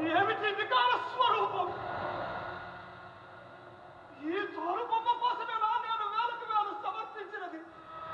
ఏమిటి వికార స్వరూపం ఈ స్వరూపమ్మ కోసమేనా నేను వేలకు వేలు సమర్పించినది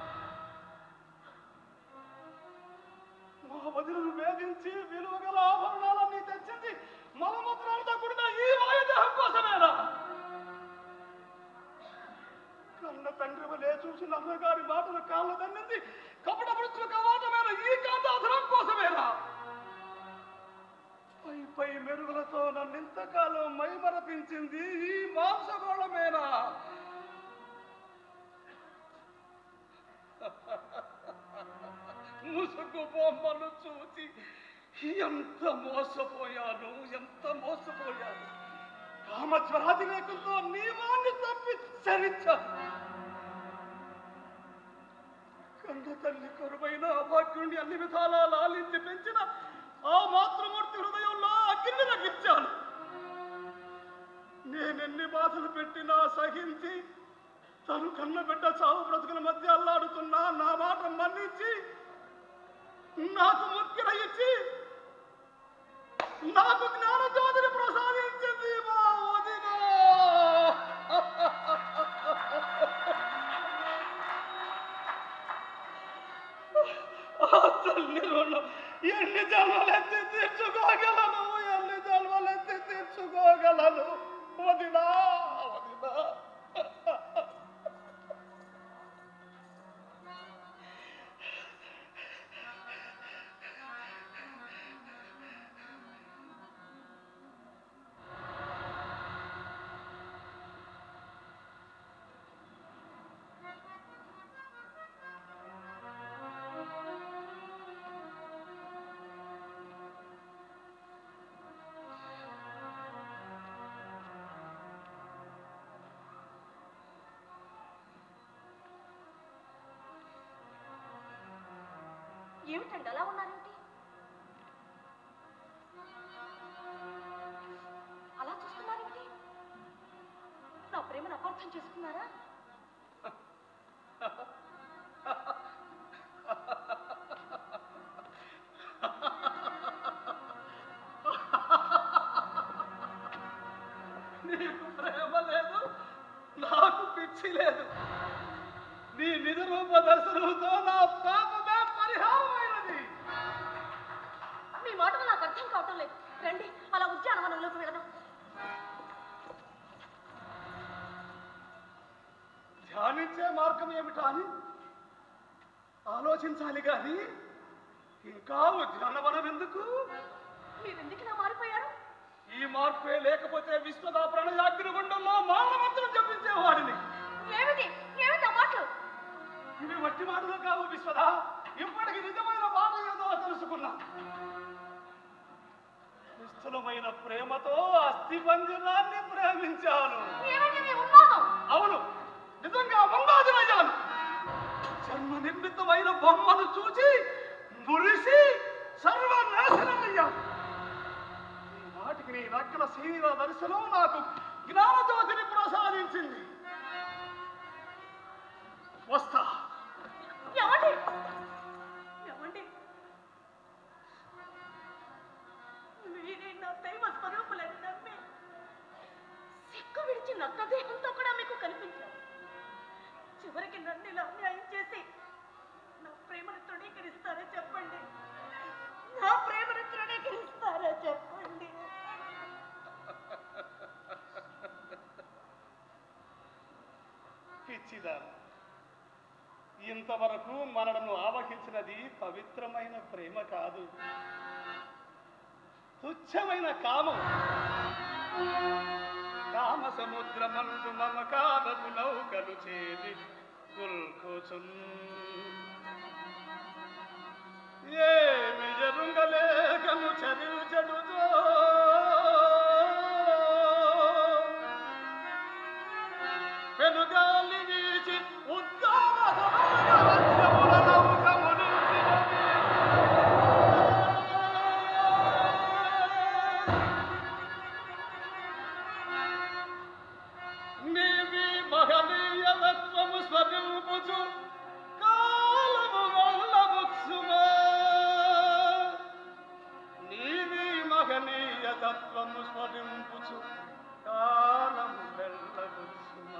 మా వదిలను వేధించి విలువగల ఆభరణాలన్నీ తెచ్చింది మలమూత్రాలతో కూడిన ఈ వాయుదేహం కోసమేనా కన్న తండ్రి వలే చూసి నన్నగారి మాటలు కాళ్ళ దన్నింది కపట మృతులు కవాటమైన ఈ కాంతాధనం కోసమేనా పై పై మెరుగులతో నన్నింతకాలం మైమరపించింది ఈ మాంసగోళమేనా ముసుగు బొమ్మను చూసి ఎంత మోసపోయాను ఎంత మోసపోయాను కామజ్వరాది లేకుండా నియమాన్ని తప్పి చరించాను కన్న తల్లి కరువైన అభాగ్యుణ్ణి అన్ని విధాలా లాలించి పెంచిన ఆ మాతృమూర్తి హృదయంలో అగ్ని రగిచ్చాను నేనెన్ని బాధలు పెట్టినా సహించి తను కన్న బిడ్డ చావు బ్రతుకుల మధ్య అల్లాడుతున్నా నా మాట మన్నించి నాకు ముఖ్యుల ఇచ్చి నాకు జ్ఞాన జ్యోతిని ప్రసాదించింది మా వదిన ఆ తల్లి రుణం ఎన్ని జన్మలెత్తి తీర్చుకోగలను ఎన్ని జన్మలెత్తి తీర్చుకోగలను వదినా వదినా ఏమిటండి అలా ఉన్నారేమిటి అలా చూస్తున్నారేమిటి నా ప్రేమను అపార్థం చేసుకున్నారా నీకు ప్రేమ లేదు నాకు పిచ్చి లేదు నీ నిజ రూప దర్శనంతో నా పాపమే పరిహారమైనది మీ మాటలు నాకు అర్థం కావటం లేదు రండి అలా ఉద్యానవనంలోకి వెళదాం ధ్యానించే మార్గం ఏమిటా అని ఆలోచించాలి కానీ ఇంకా ఉద్యానవనం ఎందుకు మీరు ఎందుకు ఇలా మారిపోయారు ఈ మార్పే లేకపోతే విశ్వదా ప్రణయాగ్నిగుండంలో మానవంతులు జపించేవాడిని ఏమిటి ఏమిటి ఆ మాటలు ఇవి మట్టి మాటలు కావు విశ్వద ఇప్పటికి నిజమైన మాట ఏదో తెలుసుకున్నా నిశ్చలమైన ప్రేమతో అస్థి పంజరాన్ని ప్రేమించాను ఏమిటి మీ ఉన్మాదం అవును నిజంగా మందాజనయ్యాను జన్మ నిర్మితమైన బొమ్మను చూసి మురిసి సర్వనాశనమయ్యాను ఈ నాటికి నీ నక్కల శరీర దర్శనం నాకు జ్ఞానజ్యోతిని ప్రసాదించింది వస్తా ఏమండి ఏమండి మీరే నా దైవ స్వరూపులని నమ్మి సిక్కు విడిచి నక్క దేహంతో కూడా మీకు కనిపించారు చివరికి నన్ను ఇలా అన్యాయం చేసి నా ప్రేమను తృణీకరిస్తారా చెప్పండి నా ప్రేమను తృణీకరిస్తారా చెప్పండి పిచ్చిదారు ఇంతవరకు మనలను ఆవహించినది పవిత్రమైన ప్రేమ కాదు తుచ్చమైన కామం కామ సముద్రమందు మమకారపు నౌకలు చేరి కుల్కుచున్ ఏమి జరుంగలేకను చరించడుతో పెనుగాలి వీచి ఉద్దామ సముద్రమధ్యముల నౌక నీవి మహనీయతత్వము స్వరూపుచు కాలము వల్ల ముత్సుమా నీవి తత్వము స్మరింపుచు కాలం వెళ్ళవచ్చునా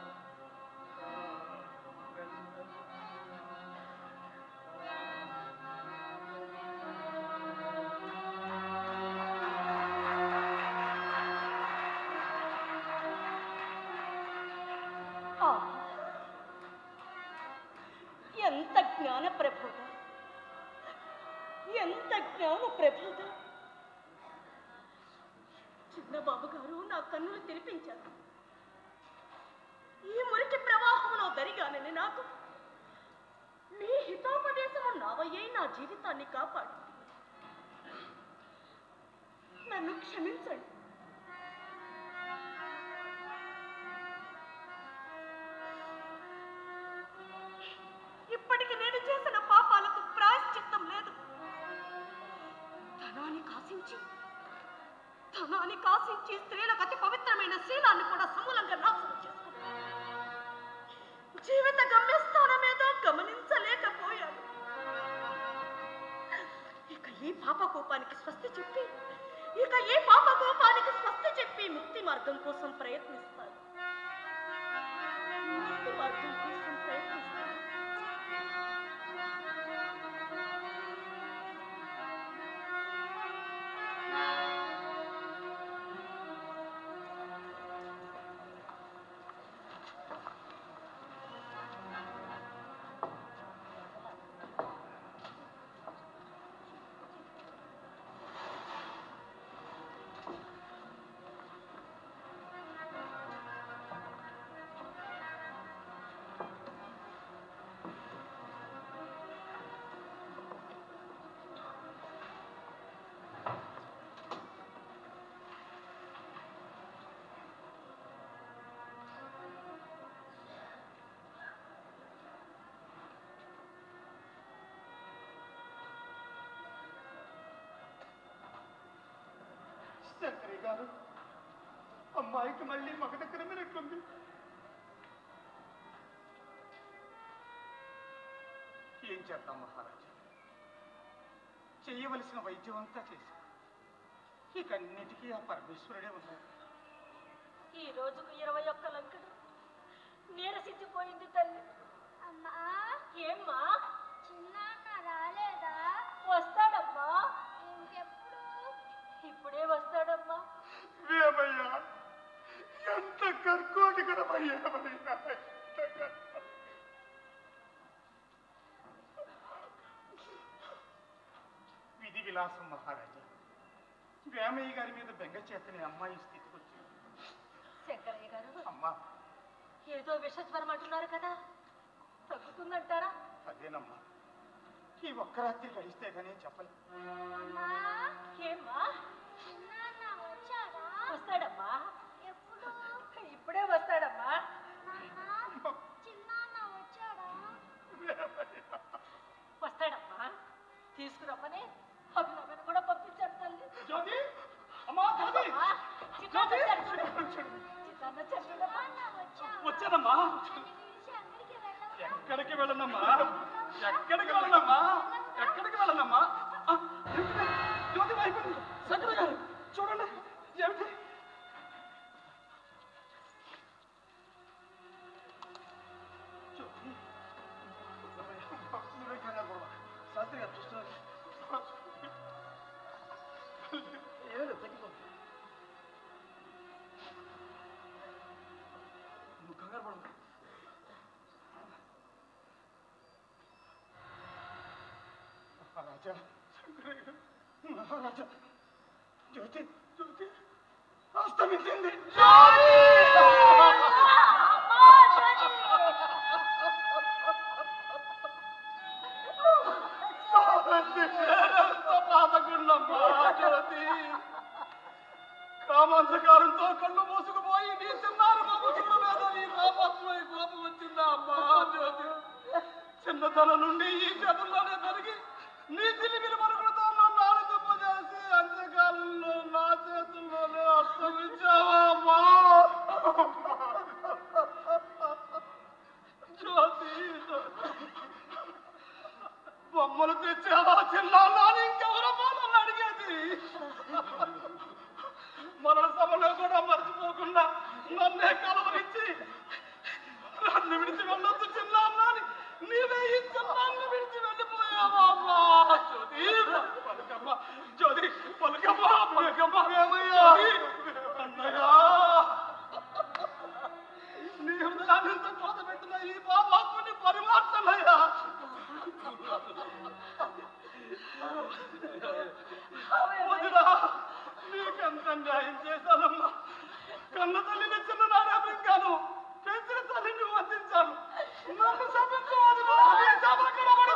ఆ, ఎంత జ్ఞాన ప్రబోధ ఎంత జ్ఞాన ప్రబోధ చిన్న బాబు గారు నా కన్నులు తెరిపించారు ఈ మురికి ప్రవాహంలో దరిగానని నాకు మీ హితోపదేశము నావయ్యే నా జీవితాన్ని కాపాడి నన్ను క్షమించండి ఇప్పటికి నేను చేసిన పాపాలకు ప్రాయశ్చిత్తం లేదు ధనాన్ని కాసించి ధనాన్ని కాసించి స్త్రీలకు అతి పవిత్రమైన శీలాన్ని కూడా సమూలంగా నాశనం చేసుకున్నాను జీవిత గమ్యస్థానమేదో గమనించలేకపోయాను ఇక ఈ పాప కోపానికి స్వస్తి చెప్పి ఇక ఈ పాప కోపానికి స్వస్తి చెప్పి ముక్తి మార్గం కోసం ప్రయత్నిస్తాను ముక్తి మార్గం కోసం ప్రయత్నిస్తాను శంకరి గారు అమ్మాయికి మళ్ళీ మగ దగ్గర మీరెట్లుంది ఏం చేద్దాం మహారాజా చేయవలసిన వైద్యం అంతా చేశాం ఇక అన్నిటికీ ఆ పరమేశ్వరుడే ఉన్నాడు ఈ రోజుకు ఇరవై ఒక్క లంకలు నీరసించిపోయింది తల్లి అమ్మా ఏమ్మా చిన్నాన్న రాలేదా వస్తాడమ్మా ఇంకెప్పుడు ఇప్పుడే వస్తాడమ్మా వేమయ్యా ఎంత కర్కోటకరమయ్యా ఎంత కర్కోటకరం. విధి విలాసం మహారాజా వేమయ్య గారి మీద బెంగ చేతని అమ్మాయి స్థితికి వచ్చింది శంకరయ్య గారు అమ్మా ఏదో విషజ్వరం అంటున్నారు కదా తగ్గుతుందంటారా అదేనమ్మా ఈ ఒక్క రాత్రి గడిస్తే కానీ చెప్పలేదు అమ్మా ఏమ్మా చిన్నాన్న వచ్చాడా వస్తాడమ్మా ఎప్పుడు ఇప్పుడే వస్తాడమ్మా నాన్న చిన్నాన్న వచ్చాడా వస్తాడమ్మా తీసుకురమ్మని అభినవని కూడా పంపించాడు తల్లి జ్యోతి అమ్మా జ్యోతి అమ్మా, చిన్నాన్న వచ్చాడు చూడు. చిన్నాన్న వచ్చాడు చూడమ్మా. నాన్న వచ్చావా వచ్చానమ్మా నన్ను విడిచి ఎక్కడికి వెళ్ళవా ఎక్కడికి వెళ్ళనమ్మా ఎక్కడికి వెళ్ళనమ్మా ఎక్కడికి వెళ్ళనమ్మా ఆ, ఏమిటి? జ్యోతి వైపు శంకర గారు చూడండి ఏమిటి జ్యోతి, నువ్వే కంగారు పడవా. శాస్త్రి గారు చూస్తున్నారు ఏడు తగ్గిపో నువ్వు కంగారు పడవు మహారాజా శంకరయ్య, మహారాజా జ్యోతి జ్యోతి అస్తమించింది బాధకున్నమ్మా జ్యోతి కామాంధకారంతో కళ్ళు మూసుకుపోయి నీ చిన్నారు బాబు చూడలేదని కోపమై కోపం వచ్చిందా అమ్మా జ్యోతి చిన్నతనం నుండి ఈ చేతుల్లోనే పెరిగి నీ తెలివిన మరుగులతో నన్ను ఆనందింపజేసి అంత్యకాలంలో నా చేతుల్లోనే అస్తమించావా అమ్మా జ్యోతి బొమ్మలు తెచ్చావా చిన్నాళ్ళు ఇంకెవరమ్మా నన్ను అడిగేది కన్న తల్లిని చిన్ననాడే అభింగాను పెంచిన తల్లిని వందించాను నన్ను శపించవద్దు నీ సభక్కడ పడి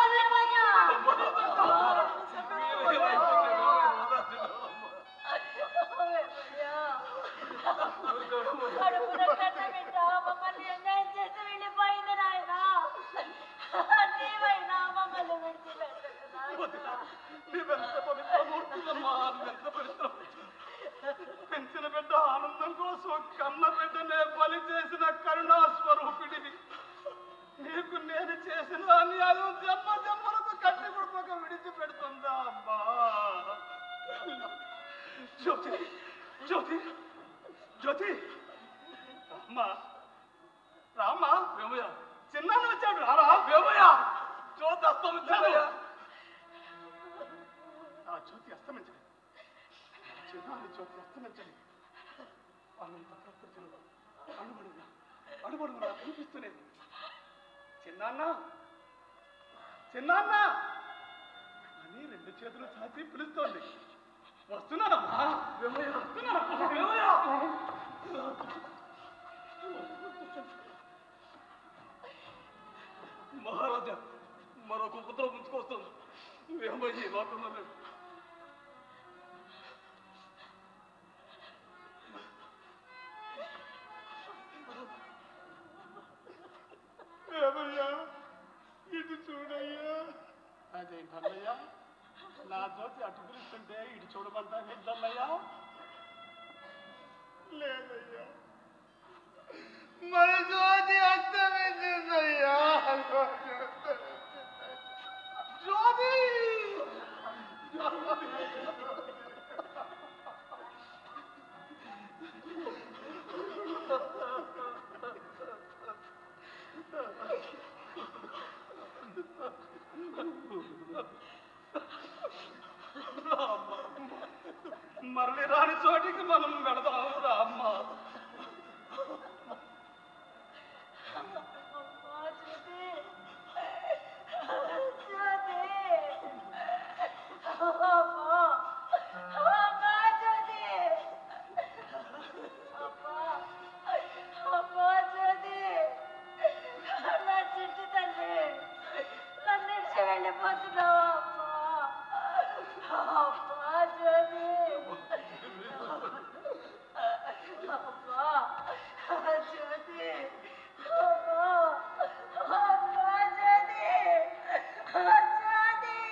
కడుపున కన్న బిడ్డ మమ్మల్ని అన్యాయం చేసి వెళ్ళిపోయింది నాయనా నీవైనా మమ్మల్ని విడిచిపెట్టదు నాయనా నీవెంత పవిత్రమూర్తులమ్మా నువ్వెంత పవిత్ర పెంచిన బిడ్డ ఆనందం కోసం కన్న బిడ్డనే బలి చేసిన కరుణా స్వరూపిడివి నీకు నేను చేసిన అన్యాయం జన్మ జన్మలకు కట్టి కుడుపక విడిచిపెడుతుందా అమ్మా జ్యోతి జ్యోతి జ్యోతి అమ్మా రామా వేమయ్య చిన్నాన్న వచ్చాడు రారా వేమయ్య జ్యోతి అస్తమించాడయ్యా ఆ జ్యోతి అస్తమించండి చిన్నాన్న జ్యోతి అస్తమించండి అన్నంత ప్రకృతిలో అడుగడుగునా అడుగడుగునా కనిపిస్తూనే ఉంది. చిన్నాన్న చిన్నాన్న అని రెండు చేతులు చాచి పిలుస్తోంది వస్తున్నానమ్మా వేమయ్య వస్తున్నానమ్మా వేమయ్య మహారాజా మరొక ఉపద్రవం ముంచుకొస్తుంది వేమయ్య లోకంలో లేడు. ఏమయ్యా ఇటు చూడయ్యా అదేంటన్నయ్యా నా జ్యోతి అటు పిలుస్తుంటే ఇటు చూడమంటా ఏంటన్నయ్యా లేదయ్యా మన జ్యోతి అస్తమించిందయ్యా జ్యోతి మరలి రాని చోటికి మనం వెళదాం రామ్మ అమ్మా శృతి శృతి అమ్మా అమ్మా శృతి అమ్మా అమ్మా శృతి నా చిట్టి తల్లి నన్ను ఇచ్చి వెళ్ళిపోతున్నావా అమ్మా అమ్మా శృతి అమ్మా జ్యోతి అమ్మా అమ్మా జ్యోతి జ్యోతి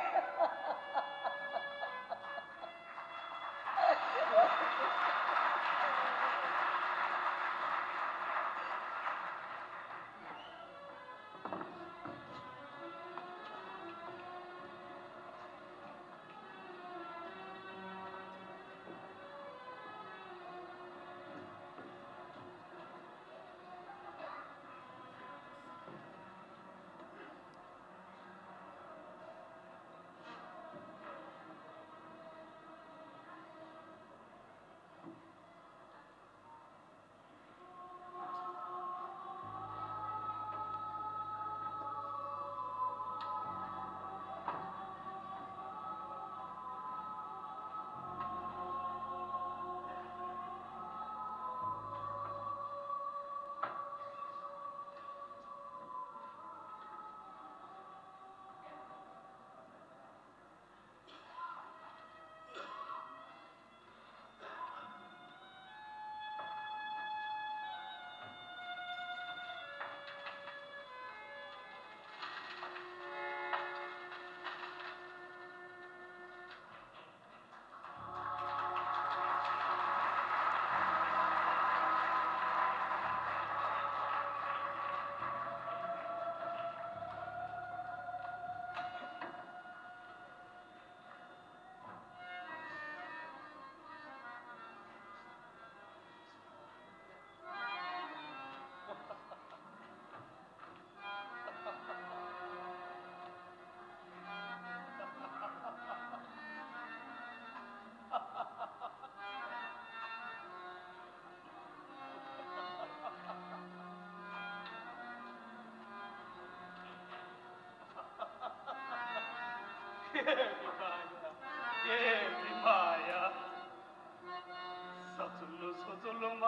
ఏమి మాయ ఏమి మాయ సతులు సతులు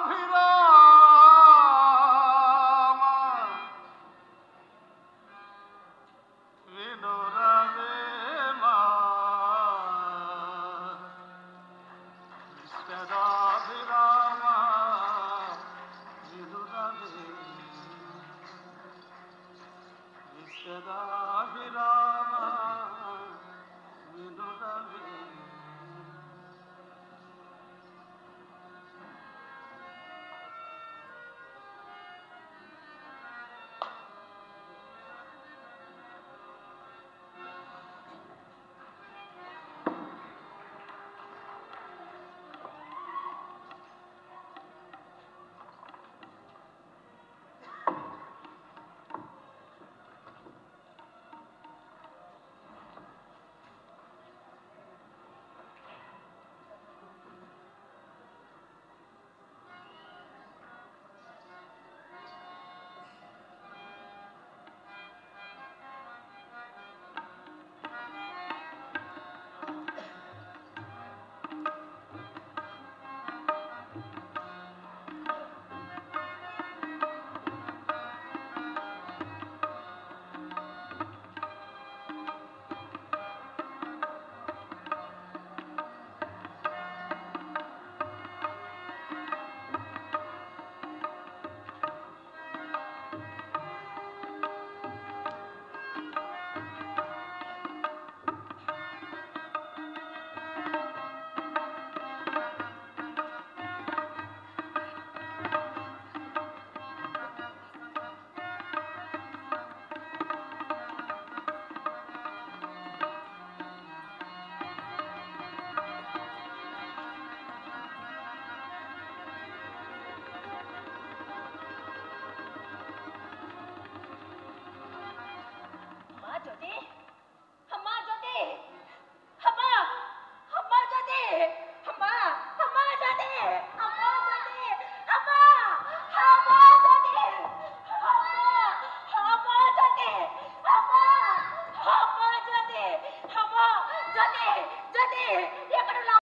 మీరా